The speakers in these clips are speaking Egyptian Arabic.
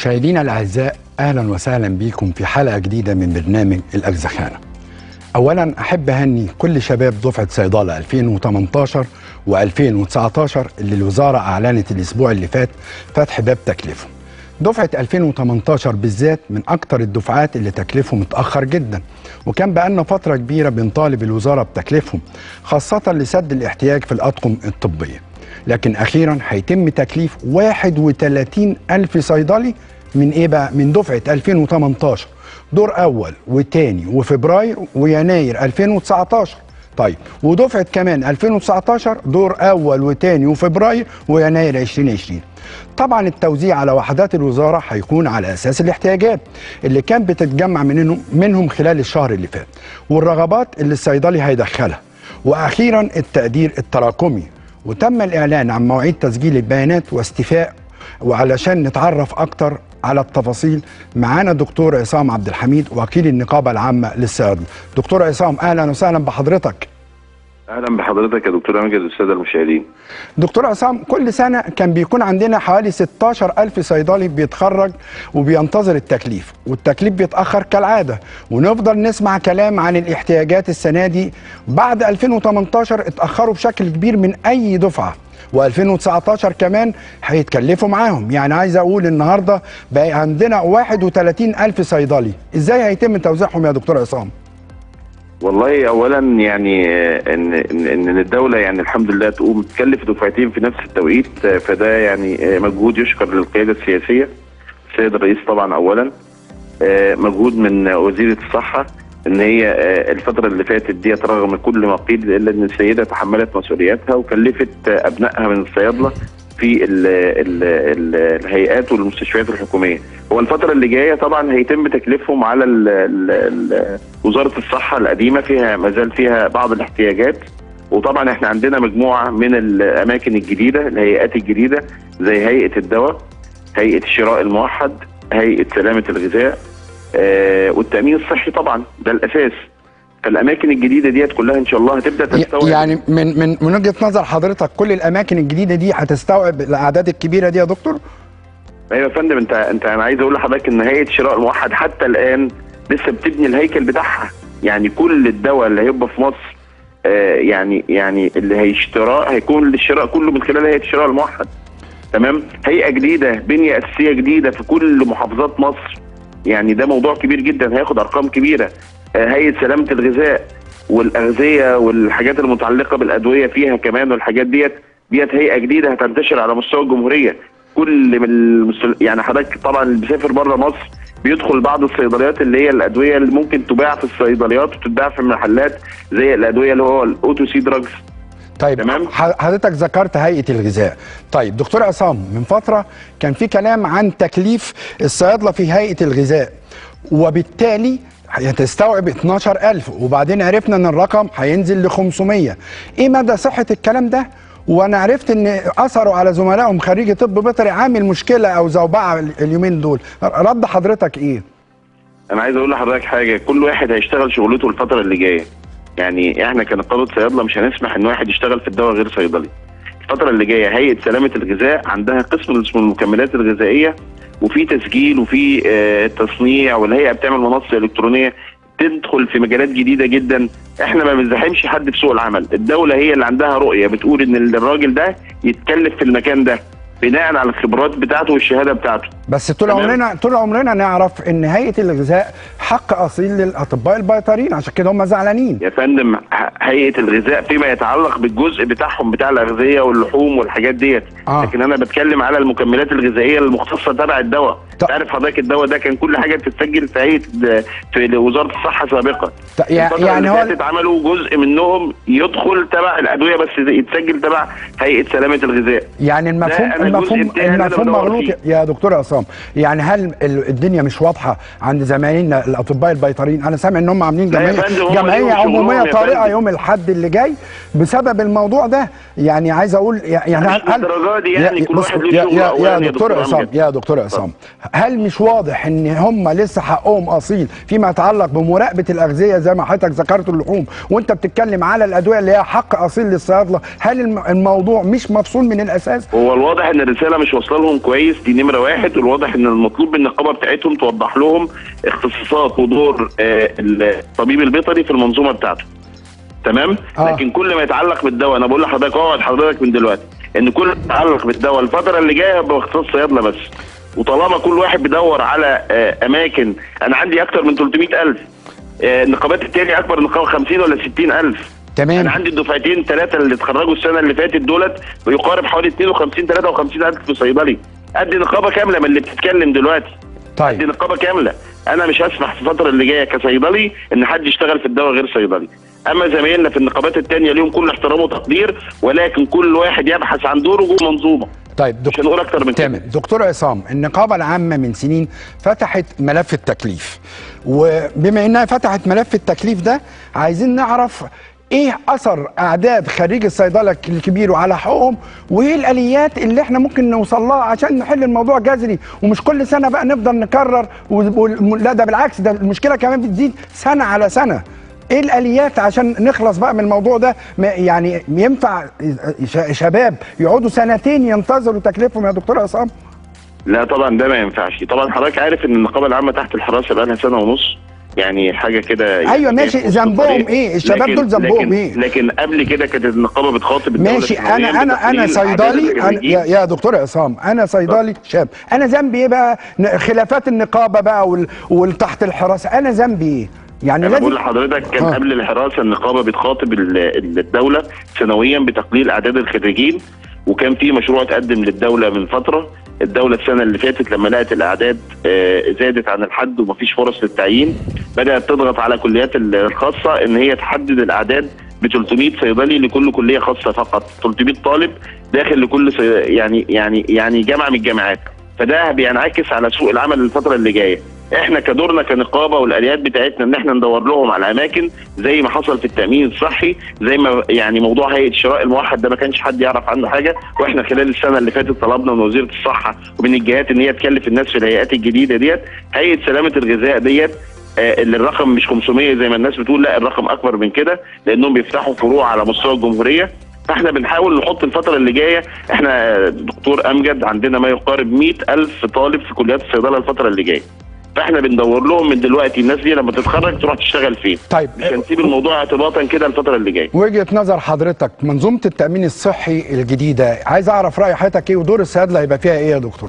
مشاهدينا الاعزاء اهلا وسهلا بكم في حلقه جديده من برنامج الاجزخانه. اولا احب اهني كل شباب دفعه صيدله 2018 و2019 اللي الوزاره اعلنت الاسبوع اللي فات فتح باب تكليفهم. دفعه 2018 بالذات من اكتر الدفعات اللي تكليفهم اتاخر جدا وكان بقالنا فتره كبيره بنطالب الوزاره بتكليفهم خاصه لسد الاحتياج في الاطقم الطبيه. لكن اخيرا هيتم تكليف 31 الف صيدلي من ايه بقى من دفعه 2018 دور اول وتاني وفبراير ويناير 2019 طيب ودفعه كمان 2019 دور اول وتاني وفبراير ويناير 2020 طبعا التوزيع على وحدات الوزاره هيكون على اساس الاحتياجات اللي كان بتتجمع منهم منهم خلال الشهر اللي فات والرغبات اللي الصيدلي هيدخلها واخيرا التقدير التراكمي وتم الاعلان عن مواعيد تسجيل البيانات واستيفاء وعلشان نتعرف اكتر على التفاصيل معانا دكتور عصام عبد الحميد وكيل النقابه العامه للصيادله دكتور عصام اهلا وسهلا بحضرتك اهلا بحضرتك يا دكتور امجد والساده المشاهدين دكتور عصام كل سنه كان بيكون عندنا حوالي 16 ألف صيدلي بيتخرج وبينتظر التكليف والتكليف بيتأخر كالعادة ونفضل نسمع كلام عن الاحتياجات السنة دي بعد 2018 اتأخروا بشكل كبير من أي دفعة و2019 كمان هيتكلفوا معاهم يعني عايز اقول النهارده بقى عندنا 31 الف صيدلي ازاي هيتم توزيعهم يا دكتور عصام والله اولا يعني ان ان ان الدوله يعني الحمد لله تقوم تكلف دفعتين في نفس التوقيت فده يعني مجهود يشكر للقياده السياسيه السيد الرئيس طبعا اولا مجهود من وزيره الصحه ان هي الفتره اللي فاتت ديت رغم كل ما قيل الا ان السيده تحملت مسؤولياتها وكلفت ابنائها من الصيادله في ال ال ال الهيئات والمستشفيات الحكوميه. هو الفتره اللي جايه طبعا هيتم تكليفهم على ال ال ال وزاره الصحه القديمه فيها ما زال فيها بعض الاحتياجات وطبعا احنا عندنا مجموعه من الاماكن الجديده الهيئات الجديده زي هيئه الدواء هيئه الشراء الموحد هيئه سلامه الغذاء آه والتامين الصحي طبعا ده الاساس فالاماكن الجديده ديت كلها ان شاء الله هتبدا تستوعب يعني من من من وجهه نظر حضرتك كل الاماكن الجديده دي هتستوعب الاعداد الكبيره دي يا دكتور؟ ايوه يا فندم انت انت انا عايز اقول لحضرتك ان هيئه الشراء الموحد حتى الان لسه بتبني الهيكل بتاعها يعني كل الدواء اللي هيبقى في مصر آه يعني يعني اللي هيشتراه هيكون للشراء كله من خلال هيئه الشراء الموحد تمام هيئه جديده بنيه اساسيه جديده في كل محافظات مصر يعني ده موضوع كبير جدا هياخد ارقام كبيره هيئه سلامه الغذاء والاغذيه والحاجات المتعلقه بالادويه فيها كمان والحاجات ديت ديت هيئه جديده هتنتشر على مستوى الجمهوريه كل من المستل... يعني حضرتك طبعا اللي بيسافر بره مصر بيدخل بعض الصيدليات اللي هي الادويه اللي ممكن تباع في الصيدليات وتتباع في المحلات زي الادويه اللي هو الاوتو سي دراجز طيب تمام حضرتك ذكرت هيئه الغذاء طيب دكتور عصام من فتره كان في كلام عن تكليف الصيادله في هيئه الغذاء وبالتالي هتستوعب 12000 وبعدين عرفنا ان الرقم هينزل ل 500 ايه مدى صحه الكلام ده وانا عرفت ان اثروا على زملائهم خريجي طب بيطري عامل مشكله او زوبعه اليومين دول رد حضرتك ايه انا عايز اقول لحضرتك حاجه كل واحد هيشتغل شغلته الفتره اللي جايه يعني احنا كنقابه صيادله مش هنسمح ان واحد يشتغل في الدواء غير صيدلي الفتره اللي جايه هيئه سلامه الغذاء عندها قسم اسمه المكملات الغذائيه وفي تسجيل وفي آه تصنيع والهيئه بتعمل منصه الكترونيه تدخل في مجالات جديده جدا احنا ما بنزاحمش حد في سوق العمل الدوله هي اللي عندها رؤيه بتقول ان الراجل ده يتكلف في المكان ده بناء على الخبرات بتاعته والشهاده بتاعته بس طول عمرنا طول عمرنا نعرف ان هيئه الغذاء حق اصيل للاطباء البيطريين عشان كده هم زعلانين يا فندم هيئه الغذاء فيما يتعلق بالجزء بتاعهم بتاع الاغذيه واللحوم والحاجات ديت آه. لكن انا بتكلم على المكملات الغذائيه المختصه تبع الدواء تعرف حضرتك الدواء ده كان كل حاجه بتتسجل في هيئه في وزاره الصحه سابقا يعني هو عملوا جزء منهم يدخل تبع الادويه بس يتسجل تبع هيئه سلامه الغذاء يعني المفهوم المفهوم المفهوم مغلوط يا دكتور عصام يعني هل الدنيا مش واضحه عند زمايلنا الاطباء البيطريين انا سامع ان هم عاملين جمعيه جمعيه عموميه طارئه يوم الاحد اللي جاي بسبب الموضوع ده يعني عايز اقول يعني هل دي يعني كل واحد له يا, يا, يا دكتور عصام يا دكتور عصام هل مش واضح ان هم لسه حقهم اصيل فيما يتعلق بمراقبه الاغذيه زي ما حضرتك ذكرت اللحوم وانت بتتكلم على الادويه اللي هي حق اصيل للصيادله هل الموضوع مش مفصول من الاساس هو الواضح ان ان الرساله مش واصله لهم كويس دي نمره واحد والواضح ان المطلوب من النقابه بتاعتهم توضح لهم اختصاصات ودور آه، الطبيب البيطري في المنظومه بتاعته تمام آه. لكن كل ما يتعلق بالدواء انا بقول لحضرتك اقعد حضرتك من دلوقتي ان كل ما يتعلق بالدواء الفتره اللي جايه باختصاص صيادله بس وطالما كل واحد بيدور على آه، اماكن انا عندي اكتر من 300000 آه، النقابات التانية اكبر نقابه 50 ولا 60000 تمام انا عندي الدفعتين ثلاثه اللي اتخرجوا السنه اللي فاتت دولت بيقارب حوالي 52 53 الف في صيدلي ادي نقابه كامله من اللي بتتكلم دلوقتي دي طيب نقابه كامله انا مش هسمح في الفتره اللي جايه كصيدلي ان حد يشتغل في الدواء غير صيدلي اما زمايلنا في النقابات التانية ليهم كل احترام وتقدير ولكن كل واحد يبحث عن دوره جوه منظومه طيب مش هنقول اكتر من كده تمام دكتور عصام النقابة العامة من سنين فتحت ملف التكليف وبما انها فتحت ملف التكليف ده عايزين نعرف ايه اثر اعداد خريج الصيدله الكبير وعلى حقوقهم وايه الاليات اللي احنا ممكن نوصل لها عشان نحل الموضوع جذري ومش كل سنه بقى نفضل نكرر و... و... لا ده بالعكس ده المشكله كمان بتزيد سنه على سنه ايه الاليات عشان نخلص بقى من الموضوع ده ما- يعني ينفع ش- شباب يقعدوا سنتين ينتظروا تكليفهم يا دكتور عصام لا طبعا ده ما ينفعش طبعا حضرتك عارف ان النقابه العامه تحت الحراسه بقى لها سنه ونص يعني حاجه كده يعني أيوة ماشي، في وسط ذنبهم الطريق. إيه؟ الشباب لكن- دول ذنبهم لكن إيه؟ لكن قبل كده كانت النقابه بتخاطب الدوله ماشي سنوياً انا انا انا بتقليل أعداد صيدلي أنا الخريجين. يا, يا دكتور عصام انا صيدلي شاب انا ذنبي ايه بقى ن- خلافات النقابه بقى وال... والتحت الحراسه انا ذنبي ايه يعني انا بقول لازم لحضرتك كان آه. قبل الحراسه النقابه بتخاطب ال- ال- الدوله سنويا بتقليل اعداد الخريجين وكان في مشروع اتقدم للدوله من فتره الدوله السنه اللي فاتت لما لقت الاعداد آه، زادت عن الحد ومفيش فرص للتعيين بدات تضغط على كليات ال- الخاصه ان هي تحدد الاعداد ب 300 صيدلي لكل كليه خاصه فقط 300 طالب داخل لكل صي... يعني يعني يعني جامعه من الجامعات فده بينعكس على سوق العمل الفتره اللي جايه احنا كدورنا كنقابه والاليات بتاعتنا ان احنا ندور لهم على اماكن زي ما حصل في التامين الصحي زي ما يعني موضوع هيئه الشراء الموحد ده ما كانش حد يعرف عنه حاجه واحنا خلال السنه اللي فاتت طلبنا من وزيره الصحه ومن الجهات ان هي تكلف الناس في الهيئات الجديده ديت هيئه سلامه الغذاء ديت آه، اللي الرقم مش 500 زي ما الناس بتقول لا الرقم اكبر من كده لانهم بيفتحوا فروع على مستوى الجمهوريه فاحنا بنحاول نحط الفتره اللي جايه احنا آه، دكتور امجد عندنا ما يقارب 100 الف طالب في كليات الصيدله الفتره اللي جايه فاحنا بندور لهم من دلوقتي الناس دي لما تتخرج تروح تشتغل فين طيب مش هنسيب الموضوع اعتباطا كده الفتره اللي جايه وجهه نظر حضرتك منظومه التامين الصحي الجديده عايز اعرف راي حضرتك ايه ودور الصيادله هيبقى فيها ايه يا دكتور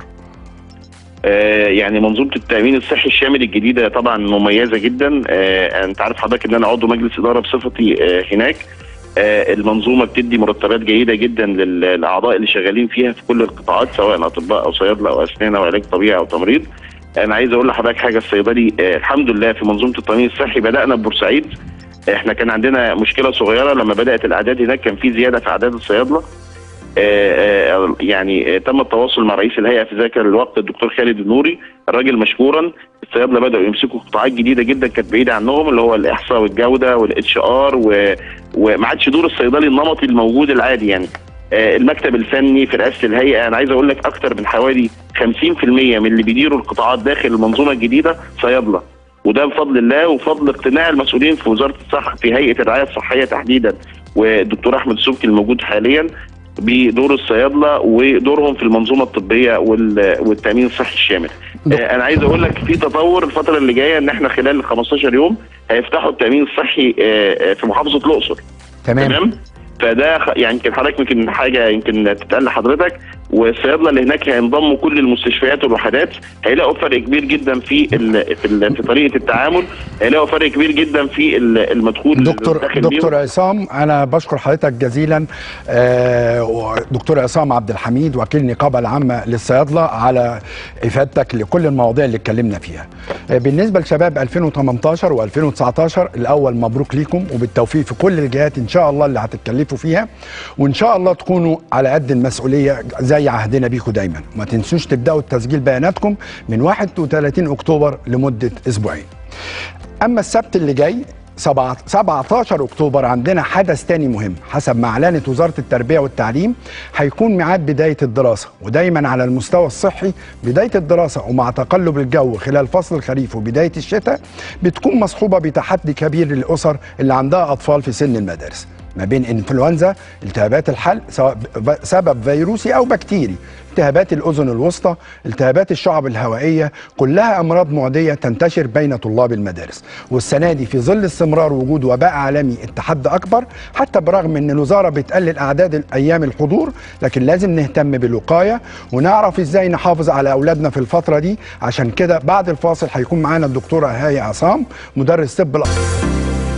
آه، يعني منظومه التامين الصحي الشامل الجديده طبعا مميزه جدا آه، انت عارف حضرتك ان انا عضو مجلس اداره بصفتي آه، هناك آه، المنظومه بتدي مرتبات جيده جدا لل- للاعضاء اللي شغالين فيها في كل القطاعات سواء اطباء او صيادله او اسنان او علاج طبيعي او تمريض انا عايز اقول لحضرتك حاجه الصيدلي آه، الحمد لله في منظومه التامين الصحي بدانا ببورسعيد احنا كان عندنا مشكله صغيره لما بدات الاعداد هناك كان في زياده في اعداد الصيادله آه، آه، يعني آه، تم التواصل مع رئيس الهيئه في ذاك الوقت الدكتور خالد النوري الراجل مشكورا الصيادله بداوا يمسكوا قطاعات جديده جدا كانت بعيده عنهم اللي هو الاحصاء والجوده والاتش ار وما عادش دور الصيدلي النمطي الموجود العادي يعني آه، المكتب الفني في رئاسه الهيئه انا عايز اقول لك اكثر من حوالي 50% من اللي بيديروا القطاعات داخل المنظومه الجديده صيادله وده بفضل الله وفضل اقتناع المسؤولين في وزاره الصحه في هيئه الرعايه الصحيه تحديدا والدكتور احمد سبكي الموجود حاليا بدور الصيادله ودورهم في المنظومه الطبيه وال- والتامين الصحي الشامل. دك- آه، انا عايز اقول لك في تطور الفتره اللي جايه ان احنا خلال 15 يوم هيفتحوا التامين الصحي آه، آه، في محافظه الاقصر تمام تمام فده خ- يعني يمكن حضرتك يمكن حاجه يمكن تتقال لحضرتك والصيادله اللي هناك هينضموا كل المستشفيات والوحدات هيلاقوا فرق كبير جدا في ال في, ال في طريقه التعامل هيلاقوا فرق كبير جدا في ال- المدخول دكتور داخل دكتور بيهم. عصام انا بشكر حضرتك جزيلا آه، دكتور عصام عبد الحميد وكيل النقابه العامه للصيادله على افادتك لكل المواضيع اللي اتكلمنا فيها آه، بالنسبه لشباب 2018 و2019 الاول مبروك ليكم وبالتوفيق في كل الجهات ان شاء الله اللي هتتكلفوا فيها وان شاء الله تكونوا على قد المسؤوليه زي عهدنا بيكم دايما وما تنسوش تبداوا تسجيل بياناتكم من 31 اكتوبر لمده اسبوعين اما السبت اللي جاي 7 17 اكتوبر عندنا حدث تاني مهم حسب ما اعلنت وزاره التربيه والتعليم هيكون ميعاد بدايه الدراسه ودايما على المستوى الصحي بدايه الدراسه ومع تقلب الجو خلال فصل الخريف وبدايه الشتاء بتكون مصحوبه بتحدي كبير للاسر اللي عندها اطفال في سن المدارس ما بين انفلونزا التهابات الحلق سواء ب- سبب فيروسي او بكتيري التهابات الاذن الوسطى التهابات الشعب الهوائيه كلها امراض معديه تنتشر بين طلاب المدارس والسنه دي في ظل استمرار وجود وباء عالمي التحدي اكبر حتى برغم ان الوزاره بتقلل اعداد ايام الحضور لكن لازم نهتم بالوقايه ونعرف ازاي نحافظ على اولادنا في الفتره دي عشان كده بعد الفاصل هيكون معانا الدكتوره هاي عصام مدرس طب الأطفال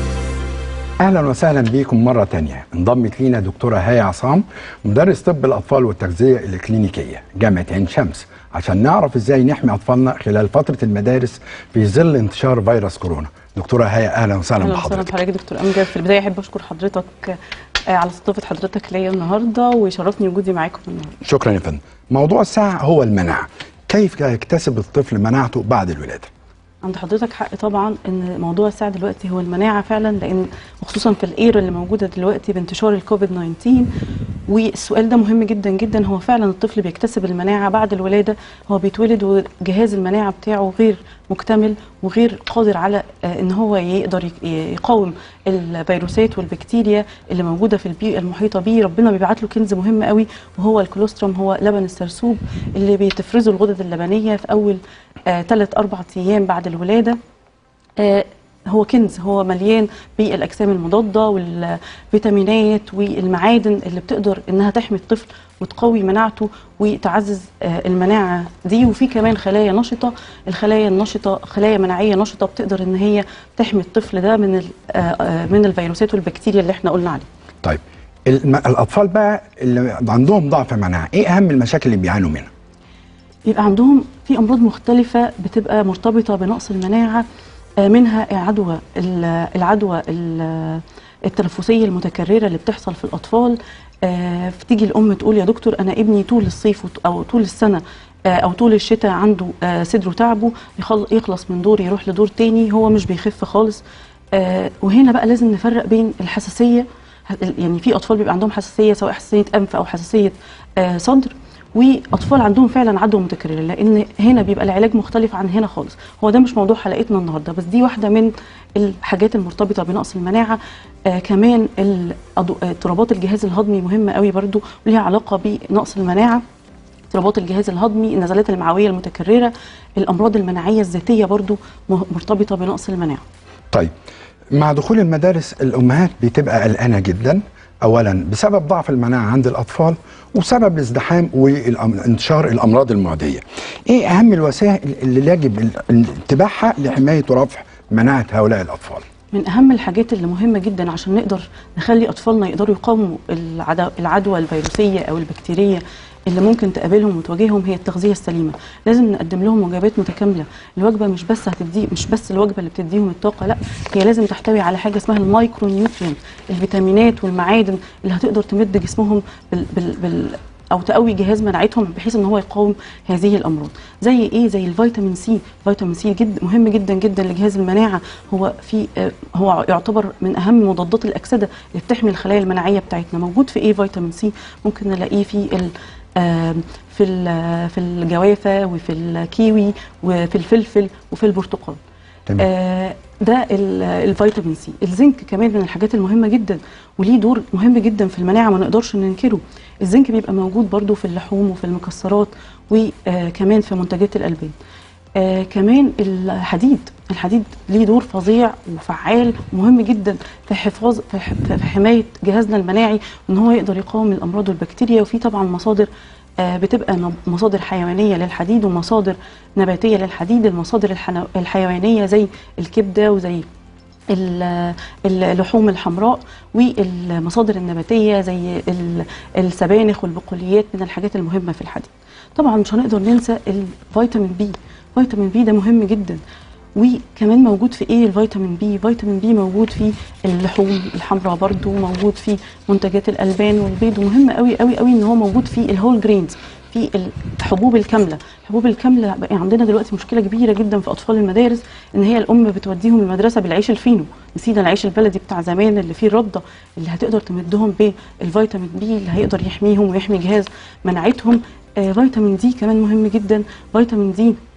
اهلا وسهلا بيكم مره تانية انضمت لينا دكتوره هاي عصام مدرس طب الاطفال والتغذيه الكلينيكيه جامعه عين شمس عشان نعرف ازاي نحمي اطفالنا خلال فتره المدارس في ظل انتشار فيروس كورونا دكتوره هاي اهلا وسهلا اهلا وسهلا بحضرتك بحضرتك دكتور امجد في البدايه احب اشكر حضرتك آه، على استضافه حضرتك ليا النهارده ويشرفني وجودي معاكم النهارده شكرا يا فندم موضوع الساعه هو المناعه كيف يكتسب الطفل مناعته بعد الولاده عند حضرتك حق طبعا ان موضوع الساعه دلوقتي هو المناعه فعلا لان وخصوصا في الاير اللي موجوده دلوقتي بانتشار الكوفيد 19 والسؤال ده مهم جدا جدا هو فعلا الطفل بيكتسب المناعه بعد الولاده هو بيتولد وجهاز المناعه بتاعه غير مكتمل وغير قادر على آه، ان هو يقدر يق- يقاوم الفيروسات والبكتيريا اللي موجوده في البيئه المحيطه بيه ربنا بيبعت له كنز مهم قوي وهو الكولوستروم هو لبن السرسوب اللي بتفرزه الغدد اللبنيه في اول ثلاث اربع ايام بعد الولاده آه، هو كنز هو مليان بالاجسام المضاده والفيتامينات والمعادن اللي بتقدر انها تحمي الطفل وتقوي مناعته وتعزز آه، المناعه دي وفي كمان خلايا نشطه الخلايا النشطه خلايا مناعيه نشطه بتقدر ان هي تحمي الطفل ده من ال- آه، آه، من الفيروسات والبكتيريا اللي احنا قلنا عليها طيب الم- الاطفال بقى اللي عندهم ضعف مناعه ايه اهم المشاكل اللي بيعانوا منها بيبقى عندهم في امراض مختلفه بتبقى مرتبطه بنقص المناعه آه، منها عدوى ال- العدوى ال- التنفسيه المتكرره اللي بتحصل في الاطفال آه، فتيجي الام تقول يا دكتور انا ابني طول الصيف وط- او طول السنه آه، او طول الشتاء عنده آه، صدره تعبه يخل- يخلص من دور يروح لدور تاني هو مش بيخف خالص آه، وهنا بقى لازم نفرق بين الحساسيه يعني في اطفال بيبقى عندهم حساسيه سواء حساسيه انف او حساسيه آه، صدر واطفال عندهم فعلا عدوى متكرره لان هنا بيبقى العلاج مختلف عن هنا خالص هو ده مش موضوع حلقتنا النهارده بس دي واحده من الحاجات المرتبطه بنقص المناعه آه كمان الأضو- آه، اضطرابات الجهاز الهضمي مهمه قوي برضو وليها علاقه بنقص المناعه اضطرابات الجهاز الهضمي النزلات المعويه المتكرره الامراض المناعيه الذاتيه برضو م- مرتبطه بنقص المناعه طيب مع دخول المدارس الامهات بتبقى قلقانه جدا اولا بسبب ضعف المناعه عند الاطفال وسبب الازدحام وانتشار الامراض المعديه ايه اهم الوسائل اللي يجب ال- اتباعها لحمايه ورفع مناعه هؤلاء الاطفال من اهم الحاجات اللي مهمه جدا عشان نقدر نخلي اطفالنا يقدروا يقاوموا العدو- العدوى الفيروسيه او البكتيريه اللي ممكن تقابلهم وتواجههم هي التغذيه السليمه لازم نقدم لهم وجبات متكامله الوجبه مش بس هتدي مش بس الوجبه اللي بتديهم الطاقه لا هي لازم تحتوي على حاجه اسمها المايكرو نيوترينت الفيتامينات والمعادن اللي هتقدر تمد جسمهم بال, بال, بال او تقوي جهاز مناعتهم بحيث ان هو يقاوم هذه الامراض زي ايه زي الفيتامين سي فيتامين سي جد مهم جدا جدا لجهاز المناعه هو في آه، هو يعتبر من اهم مضادات الاكسده اللي بتحمي الخلايا المناعيه بتاعتنا موجود في ايه فيتامين سي ممكن نلاقيه في ال آه، في ال- في الجوافه وفي الكيوي وفي الفلفل وفي البرتقال تمام. آه، ده ال- الفيتامين سي الزنك كمان من الحاجات المهمه جدا وليه دور مهم جدا في المناعه ما نقدرش ننكره الزنك بيبقى موجود برضو في اللحوم وفي المكسرات وكمان في منتجات الالبان آه كمان الحديد الحديد ليه دور فظيع وفعال ومهم جدا في حفاظ في ح- في حمايه جهازنا المناعي ان هو يقدر يقاوم الامراض والبكتيريا وفي طبعا مصادر آه، بتبقى نب- مصادر حيوانيه للحديد ومصادر نباتيه للحديد المصادر الحنا- الحيوانيه زي الكبده وزي ال- اللحوم الحمراء والمصادر النباتيه زي ال- السبانخ والبقوليات من الحاجات المهمه في الحديد طبعا مش هنقدر ننسى الفيتامين بي فيتامين بي ده مهم جدا وكمان موجود في ايه الفيتامين بي فيتامين بي موجود في اللحوم الحمراء برضو موجود في منتجات الالبان والبيض ومهم قوي قوي قوي ان هو موجود في الهول جرينز في الحبوب الكامله الحبوب الكامله بقى عندنا دلوقتي مشكله كبيره جدا في اطفال المدارس ان هي الام بتوديهم المدرسه بالعيش الفينو نسينا العيش البلدي بتاع زمان اللي فيه الرده اللي هتقدر تمدهم بالفيتامين بي اللي هيقدر يحميهم ويحمي جهاز مناعتهم آه فيتامين دي كمان مهم جدا فيتامين دي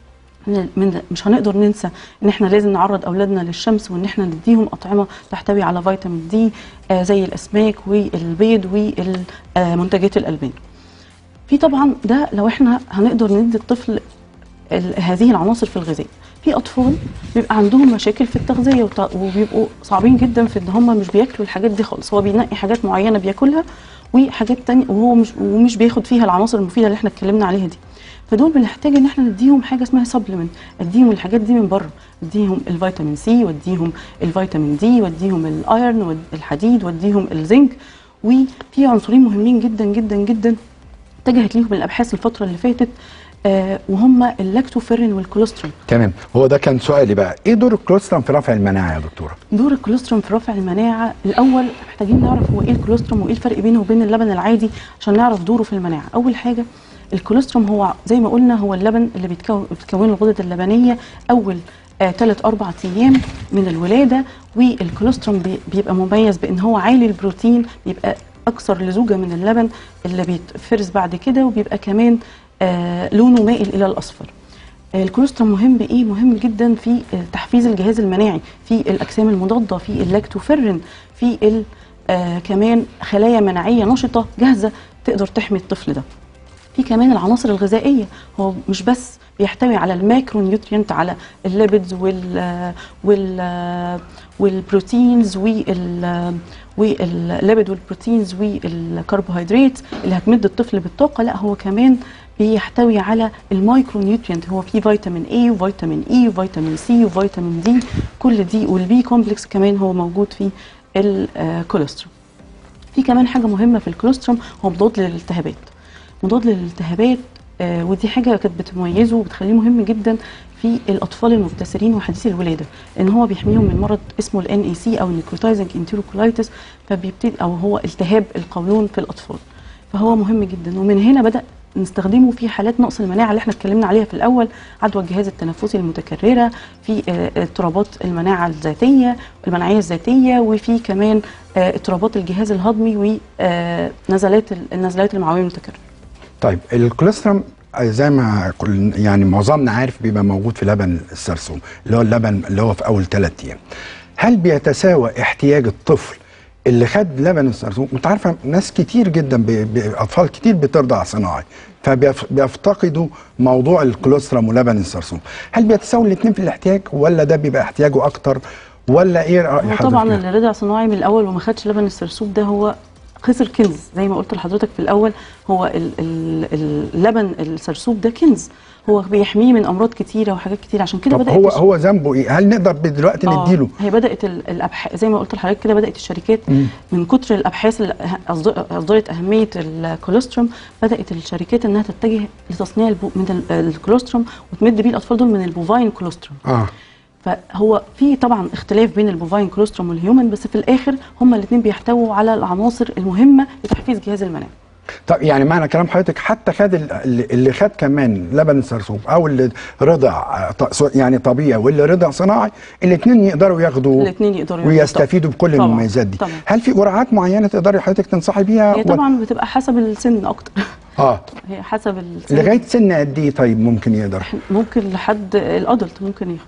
من من مش هنقدر ننسى ان احنا لازم نعرض اولادنا للشمس وان احنا نديهم اطعمه تحتوي على فيتامين دي آه زي الاسماك والبيض ومنتجات الالبان في طبعا ده لو احنا هنقدر ندي الطفل ال- هذه العناصر في الغذاء في اطفال بيبقى عندهم مشاكل في التغذيه وط- وبيبقوا صعبين جدا في ان هم مش بياكلوا الحاجات دي خالص هو بينقي حاجات معينه بياكلها وحاجات تانية وهو مش ومش بياخد فيها العناصر المفيده اللي احنا اتكلمنا عليها دي فدول بنحتاج ان احنا نديهم حاجه اسمها سبلمنت اديهم الحاجات دي من بره اديهم الفيتامين سي واديهم الفيتامين دي واديهم الايرن والحديد واديهم الزنك وفي عنصرين مهمين جدا جدا جدا اتجهت ليهم الابحاث الفتره اللي فاتت آه وهم اللاكتوفيرين والكوليسترول تمام هو ده كان سؤالي بقى ايه دور الكوليسترول في رفع المناعه يا دكتوره دور الكوليسترول في رفع المناعه الاول محتاجين نعرف هو ايه الكوليسترول وايه الفرق بينه وبين اللبن العادي عشان نعرف دوره في المناعه اول حاجه الكوليسترول هو زي ما قلنا هو اللبن اللي بيتكون بتكون الغدد اللبنيه اول ثلاث اربع ايام من الولاده والكوليسترول بي- بيبقى مميز بان هو عالي البروتين بيبقى اكثر لزوجه من اللبن اللي بيتفرز بعد كده وبيبقى كمان آه لونه مائل الى الاصفر الكوليسترول مهم بايه مهم جدا في تحفيز الجهاز المناعي في الاجسام المضاده في اللاكتوفيرين في ال- آه كمان خلايا مناعيه نشطه جاهزه تقدر تحمي الطفل ده في كمان العناصر الغذائيه هو مش بس بيحتوي على الماكرو نيوترينت على الليبيدز وال وال والبروتينز وال والليبيد والبروتينز والكربوهيدرات اللي هتمد الطفل بالطاقه لا هو كمان بيحتوي على المايكرو نيوترينت هو فيه فيتامين اي وفيتامين اي وفيتامين سي وفيتامين دي كل دي والبي كومبلكس كمان هو موجود في الكوليسترول في كمان حاجه مهمه في الكوليسترول هو مضاد للالتهابات مضاد للالتهابات آه ودي حاجه كانت بتميزه وبتخليه مهم جدا في الاطفال المبتسرين وحديثي الولاده لان هو بيحميهم من مرض اسمه الان اي سي او النيكروتايزنج انتيروكولايتس فبيبتدي او هو التهاب القولون في الاطفال فهو مهم جدا ومن هنا بدا نستخدمه في حالات نقص المناعه اللي احنا اتكلمنا عليها في الاول عدوى الجهاز التنفسي المتكرره في آه، اضطرابات المناعه الذاتيه المناعيه الذاتيه وفي كمان آه، اضطرابات الجهاز الهضمي ونزلات النزلات المعويه المتكرره طيب الكوليسترول زي ما كل يعني معظمنا عارف بيبقى موجود في لبن السرسوم اللي هو اللبن اللي هو في اول ثلاث ايام هل بيتساوى احتياج الطفل اللي خد لبن السرسوم انت عارفه ناس كتير جدا ب... ب... اطفال كتير بترضع صناعي فبيفتقدوا موضوع الكوليسترول ولبن السرسوم هل بيتساووا الاثنين في الاحتياج ولا ده بيبقى احتياجه اكتر ولا ايه رأي هو حضرتك طبعا فيها؟ اللي رضع صناعي من الاول وما خدش لبن السرسوب ده هو خسر كنز زي ما قلت لحضرتك في الاول هو ال- ال- اللبن السرسوب ده كنز هو بيحميه من امراض كتيره وحاجات كتير عشان كده طب بدات هو الش- هو ذنبه ايه هل نقدر دلوقتي آه، نديله هي بدات ال- الابحاث زي ما قلت لحضرتك كده بدات الشركات مم. من كتر الابحاث اللي أه- أصد- اصدرت اهميه الكوليسترول بدات الشركات انها تتجه لتصنيع البو من ال- الكوليسترول وتمد بيه الاطفال دول من البوفاين كوليسترول اه فهو في طبعا اختلاف بين البوفاين كوليسترول والهيومن بس في الاخر هما الاثنين بيحتووا على العناصر المهمه لتحفيز جهاز المناعه طب يعني معنى كلام حضرتك حتى خد ال- اللي اللي خد كمان لبن السرسوب او اللي رضع آه، ط- سو- يعني طبيعي واللي رضع صناعي الاثنين يقدروا ياخدوا الاثنين يقدروا ياخدوا ويستفيدوا بكل طبعاً، المميزات دي طبعا هل في جرعات معينه تقدري حضرتك تنصحي بيها هي ولا- طبعا بتبقى حسب السن اكتر اه هي حسب السن لغايه سن قد ايه طيب ممكن يقدر ممكن لحد الادلت ممكن ياخد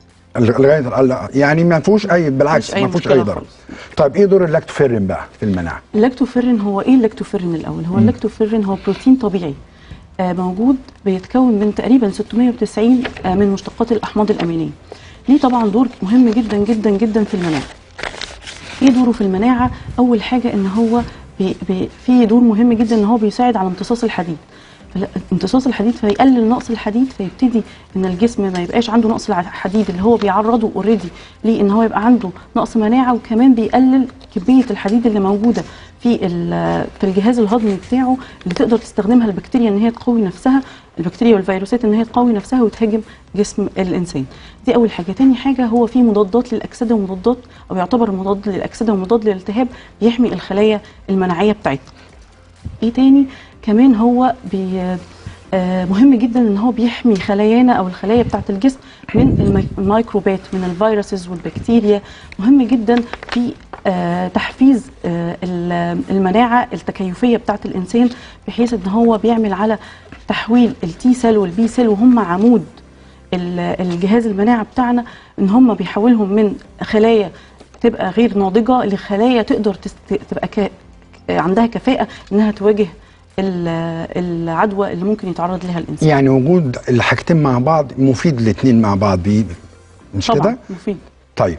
لغايه ال- يعني ما فيهوش اي بالعكس مفيش أي ما فيهوش مشكلة اي ضرر خالص. طيب ايه دور اللاكتوفيرين بقى في المناعه اللاكتوفيرين هو ايه اللاكتوفيرين الاول هو اللاكتوفيرين هو بروتين طبيعي آه موجود بيتكون من تقريبا 690 آه من مشتقات الاحماض الامينيه ليه طبعا دور مهم جدا جدا جدا في المناعه ايه دوره في المناعه اول حاجه ان هو بي بي في دور مهم جدا ان هو بيساعد على امتصاص الحديد فلا- امتصاص الحديد فيقلل نقص الحديد فيبتدي ان الجسم ما يبقاش عنده نقص الحديد اللي هو بيعرضه اوريدي ليه ان هو يبقى عنده نقص مناعه وكمان بيقلل كميه الحديد اللي موجوده في ال- في الجهاز الهضمي بتاعه اللي تقدر تستخدمها البكتيريا ان هي تقوي نفسها البكتيريا والفيروسات ان هي تقوي نفسها وتهاجم جسم الانسان دي اول حاجه تاني حاجه هو في مضادات للاكسده ومضادات او يعتبر مضاد للاكسده ومضاد للالتهاب بيحمي الخلايا المناعيه بتاعتنا ايه تاني كمان هو بي آه، مهم جدا ان هو بيحمي خلايانا او الخلايا بتاعه الجسم من المي- الميكروبات من الفيروسز والبكتيريا مهم جدا في آه، تحفيز آه، ال- المناعه التكيفيه بتاعه الانسان بحيث ان هو بيعمل على تحويل التي سيل والبي سيل وهم عمود ال- الجهاز المناعه بتاعنا ان هم بيحولهم من خلايا تبقى غير ناضجه لخلايا تقدر تست... تبقى ك... عندها كفاءه انها تواجه ال- العدوى اللي ممكن يتعرض لها الانسان يعني وجود الحاجتين مع بعض مفيد الاثنين مع بعض بي مش طبعا كده؟ مفيد طيب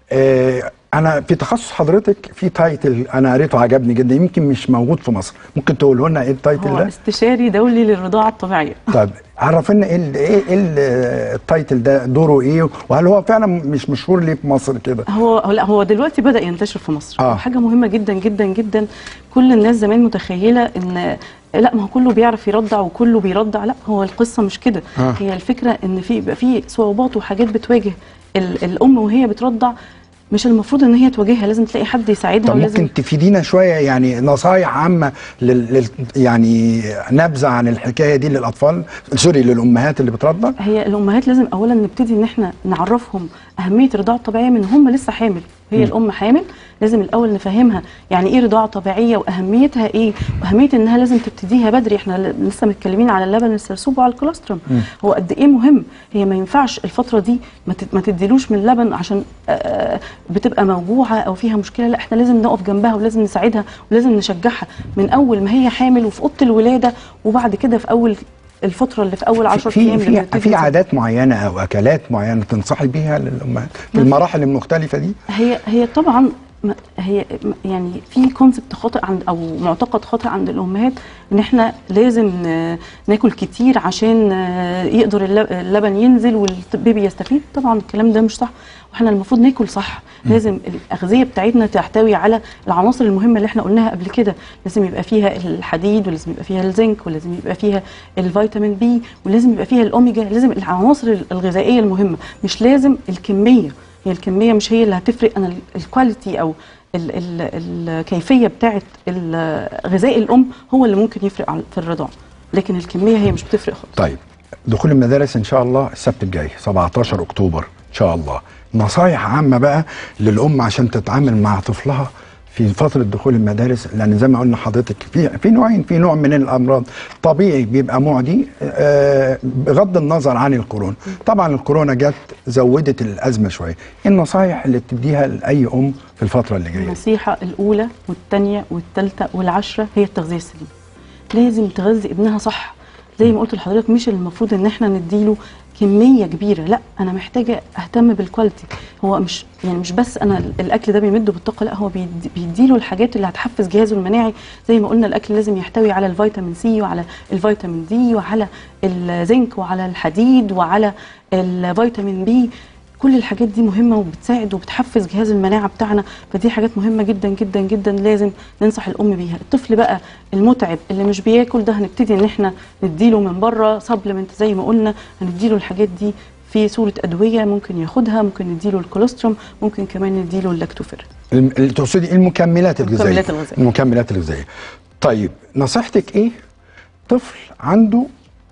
آه انا في تخصص حضرتك في تايتل انا قريته عجبني جدا يمكن مش موجود في مصر ممكن تقوله لنا ايه التايتل هو ده؟ استشاري دولي للرضاعه الطبيعيه طيب عرفنا ايه ال- ايه إيه ال- التايتل ده دوره ايه وهل هو فعلا مش مشهور ليه في مصر كده؟ هو هو- لا هو دلوقتي بدا ينتشر في مصر آه. آه. حاجه مهمه جدا جدا جدا كل الناس زمان متخيله ان لا ما هو كله بيعرف يرضع وكله بيرضع لا هو القصه مش كده آه. آه. هي الفكره ان في يبقى في صعوبات وحاجات بتواجه ال- الام وهي بترضع مش المفروض ان هي تواجهها لازم تلاقي حد يساعدها طب ولازم ممكن تفيدينا شويه يعني نصايح عامه لل... لل... يعني نبذه عن الحكايه دي للاطفال سوري للامهات اللي بترضع هي الامهات لازم اولا نبتدي ان احنا نعرفهم اهميه الرضاعه الطبيعيه من هم لسه حامل هي الام حامل لازم الاول نفهمها يعني ايه رضاعه طبيعيه واهميتها ايه واهميه انها لازم تبتديها بدري احنا ل- لسه متكلمين على اللبن السرسوب وعلى الكولوستروم هو قد ايه مهم هي ما ينفعش الفتره دي ما تد- ما تديلوش من لبن عشان آه، بتبقى موجوعه او فيها مشكله لا احنا لازم نقف جنبها ولازم نساعدها ولازم نشجعها من اول ما هي حامل وفي اوضه الولاده وبعد كده في اول الفتره اللي في اول 10 في ايام في لما في, نبتدي في نساعدها. عادات معينه او اكلات معينه تنصحي بيها للامهات في المراحل المختلفه دي هي هي طبعا م- هي م- يعني في كونسبت خاطئ عند او معتقد خاطئ عند الامهات ان احنا لازم ن- ناكل كتير عشان آه، يقدر الل- اللبن ينزل والبيبي يستفيد طبعا الكلام ده مش صح واحنا المفروض ناكل صح لازم الاغذيه بتاعتنا تحتوي على العناصر المهمه اللي احنا قلناها قبل كده لازم يبقى فيها الحديد ولازم يبقى فيها الزنك ولازم يبقى فيها الفيتامين بي ولازم يبقى فيها الاوميجا لازم العناصر الغذائيه المهمه مش لازم الكميه هي الكميه مش هي اللي هتفرق انا ال- الكواليتي او ال ال الكيفيه بتاعه ال- غذاء الام هو اللي ممكن يفرق على- في الرضاعه لكن الكميه هي مش بتفرق خالص طيب دخول المدارس ان شاء الله السبت الجاي 17 اكتوبر ان شاء الله نصايح عامه بقى للام عشان تتعامل مع طفلها في فتره دخول المدارس لان زي ما قلنا حضرتك في في نوعين في نوع من الامراض طبيعي بيبقى معدي آه، بغض النظر عن الكورونا طبعا الكورونا جت زودت الازمه شويه إيه النصايح اللي بتديها لاي ام في الفتره اللي جايه النصيحه الاولى والثانيه والثالثه والعشره هي التغذيه السليمه لازم تغذي ابنها صح زي ما قلت لحضرتك مش المفروض ان احنا نديله كميه كبيره لا انا محتاجه اهتم بالكواليتي هو مش يعني مش بس انا ال- الاكل ده بيمده بالطاقه لا هو بيدي- بيديله الحاجات اللي هتحفز جهازه المناعي زي ما قلنا الاكل لازم يحتوي على الفيتامين سي وعلى الفيتامين دي وعلى الزنك وعلى الحديد وعلى الفيتامين بي كل الحاجات دي مهمه وبتساعد وبتحفز جهاز المناعه بتاعنا فدي حاجات مهمه جدا جدا جدا لازم ننصح الام بيها الطفل بقى المتعب اللي مش بياكل ده هنبتدي ان احنا نديله من بره سبلمنت زي ما قلنا هنديله الحاجات دي في صوره ادويه ممكن ياخدها ممكن نديله الكولوستروم ممكن كمان نديله اللاكتوفير الم- ال- تقصدي المكملات الغذائيه المكملات الغذائية. المكملات الغذائيه طيب نصيحتك ايه طفل عنده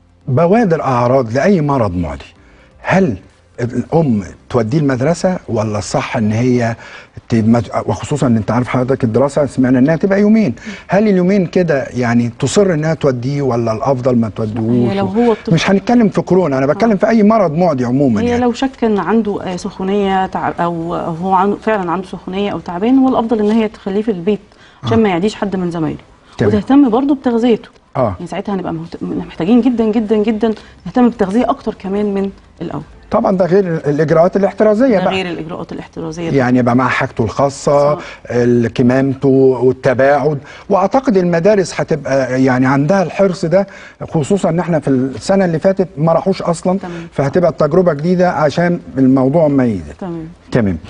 بوادر اعراض لاي مرض معدي هل الام توديه المدرسه ولا الصح ان هي ت- ما- وخصوصا ان انت عارف حضرتك الدراسه سمعنا انها تبقى يومين هل اليومين كده يعني تصر انها توديه ولا الافضل ما توديهوش هي لو هو الطفل- مش هنتكلم في كورونا انا بتكلم في اي مرض معدي عموما هي يعني لو شك ان عنده آه، سخونيه تعب او أو هو عنده فعلا عنده سخونيه او تعبان هو الافضل ان هي تخليه في البيت عشان ما يعديش حد من زمايله تمام. وتهتم برضه بتغذيته اه يعني ساعتها هنبقى مهت- محتاجين جدا جدا جدا نهتم بتغذيه اكتر كمان من الاول طبعا ده غير الاجراءات الاحترازيه ده بقى غير الاجراءات الاحترازيه يعني يبقى معاه حاجته الخاصة صح. كمامته والتباعد واعتقد المدارس هتبقى يعني عندها الحرص ده خصوصا ان احنا في السنة اللي فاتت ما راحوش اصلا تمام. فهتبقى التجربة جديدة عشان الموضوع مميز تمام تمام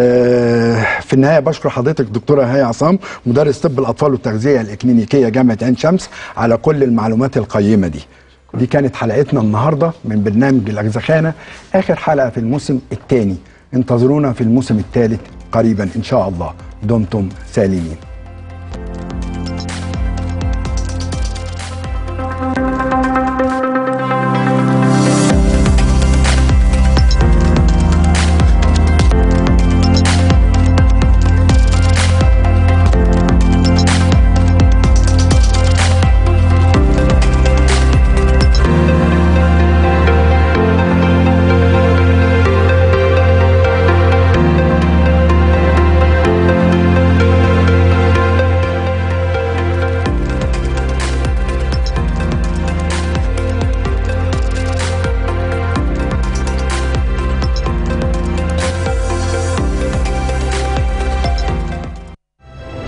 آه في النهايه بشكر حضرتك دكتوره هيا عصام مدرس طب الاطفال والتغذيه الاكلينيكيه جامعه عين شمس على كل المعلومات القيمه دي دي كانت حلقتنا النهارده من برنامج الاغزخانه اخر حلقه في الموسم الثاني انتظرونا في الموسم الثالث قريبا ان شاء الله دمتم سالمين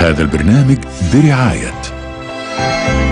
هذا البرنامج برعاية